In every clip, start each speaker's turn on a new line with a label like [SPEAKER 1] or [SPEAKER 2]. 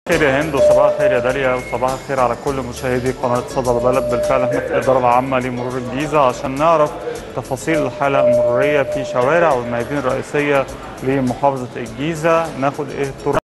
[SPEAKER 1] خير يا هند وصباح الخير يا داليا وصباح الخير على كل مشاهدي قناة صدى البلد بالفعل احنا في الإدارة العامة لمرور الجيزة عشان نعرف تفاصيل الحالة المرورية في شوارع والميادين الرئيسية لمحافظة الجيزة ناخد ايه الطرق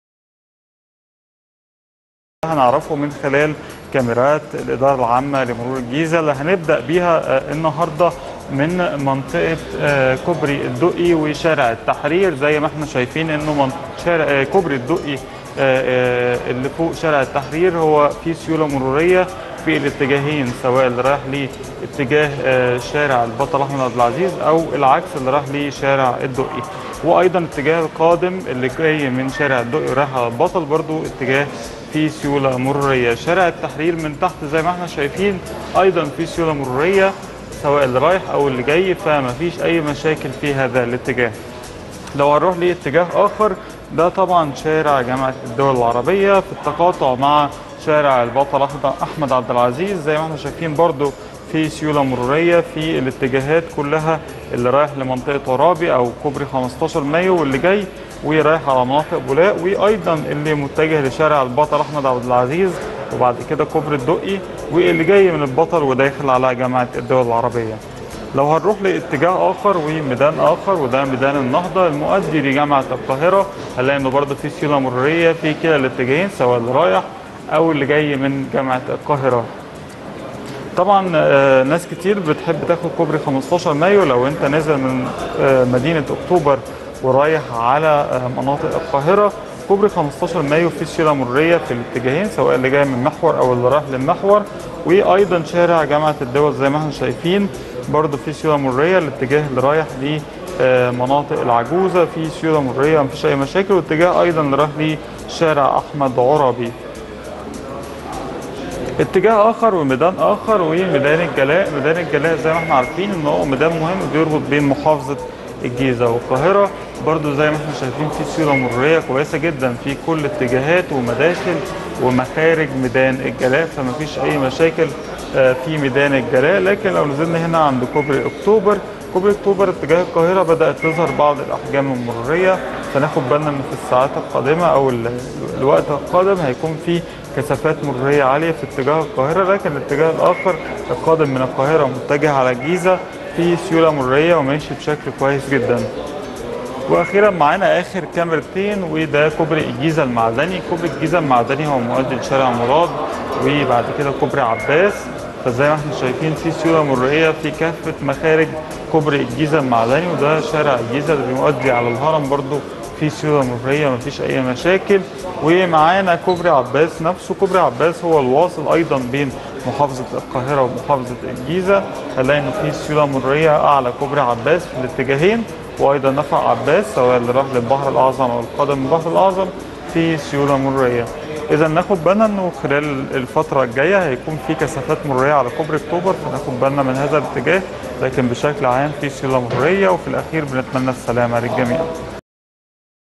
[SPEAKER 1] هنعرفه من خلال كاميرات الإدارة العامة لمرور الجيزة اللي هنبدأ بيها آه، النهاردة من منطقة آه، كوبري الدقي وشارع التحرير زي ما احنا شايفين انه منط- شارع آه، كوبري الدقي آه، آه، اللي فوق شارع التحرير هو في سيولة مرورية في الاتجاهين سواء اللي رايح لاتجاه آه، شارع البطل احمد عبد العزيز او العكس اللي رايح لشارع الدقي وايضا اتجاه القادم اللي جاي من شارع الدقي ورايح على البطل برضو اتجاه في سيولة مرورية شارع التحرير من تحت زي ما احنا شايفين ايضا في سيولة مرورية سواء اللي رايح او اللي جاي فما فيش اي مشاكل في هذا الاتجاه لو هنروح لاتجاه اخر ده طبعا شارع جامعة الدول العربية في التقاطع مع شارع البطل أحمد- احمد عبد العزيز زي ما احنا شايفين برضو في سيولة مرورية في الاتجاهات كلها اللي رايح لمنطقة عرابي او كوبري 15 مايو واللي جاي ورايح على مناطق بولاق وايضا اللي متجه لشارع البطل احمد عبد العزيز وبعد كده كوبري الدقي واللي جاي من البطل وداخل على جامعة الدول العربية لو هنروح لاتجاه اخر وميدان اخر وده ميدان النهضه المؤدي لجامعه القاهره هنلاقي انه برضه في سيوله مروريه في كلا الاتجاهين سواء اللي رايح او اللي جاي من جامعه القاهره طبعا آه، ناس كتير بتحب تاخد كوبري 15 مايو لو انت نازل من آه، مدينه اكتوبر ورايح على آه، مناطق القاهره كوبري 15 مايو فيه سيوله مروريه في الاتجاهين سواء اللي جاي من محور او اللي رايح للمحور وايضا شارع جامعه الدول زي ما احنا شايفين برضه في سيوله مروريه الاتجاه اللي رايح لمناطق العجوزه في سيوله مروريه مفيش اي مشاكل والاتجاه ايضا اللي رايح لشارع احمد عربي اتجاه اخر وميدان اخر وميدان الجلاء ميدان الجلاء زي ما احنا عارفين ان هو ميدان مهم بيربط بين محافظه الجيزه والقاهره برضو زي ما احنا شايفين في سيره مروريه كويسه جدا في كل اتجاهات ومداخل ومخارج ميدان الجلاء فما فيش اي مشاكل آه، في ميدان الجلاء لكن لو نزلنا هنا عند كوبري اكتوبر كوبري اكتوبر اتجاه القاهره بدات تظهر بعض الاحجام المروريه فناخد بالنا ان في الساعات القادمه او ال- الوقت القادم هيكون في كثافات مروريه عاليه في اتجاه القاهره لكن الاتجاه الاخر القادم من القاهره متجه على الجيزه في سيوله مروريه وماشي بشكل كويس جدا واخيرا معانا اخر كاميرتين وده كوبري الجيزه المعدني كوبري الجيزه المعدني هو مؤدي لشارع مراد وبعد كده كوبري عباس فزي ما احنا شايفين في سيوله مروريه في كافه مخارج كوبري الجيزه المعدني وده شارع الجيزه اللي بيؤدي على الهرم برضو في سيوله مروريه مفيش اي مشاكل ومعانا كوبري عباس نفسه كوبري عباس هو الواصل ايضا بين محافظه القاهره ومحافظه الجيزه هنلاقي انه في سيوله مروريه اعلى كوبري عباس في الاتجاهين وايضا نفق عباس سواء اللي راح للبحر الاعظم او القادم من البحر الاعظم في سيوله مروريه اذا ناخد بالنا انه خلال الفتره الجايه هيكون في كثافات مروريه على كوبري اكتوبر فناخد بالنا من هذا الاتجاه لكن بشكل عام في سيوله مروريه وفي الاخير بنتمنى السلامه للجميع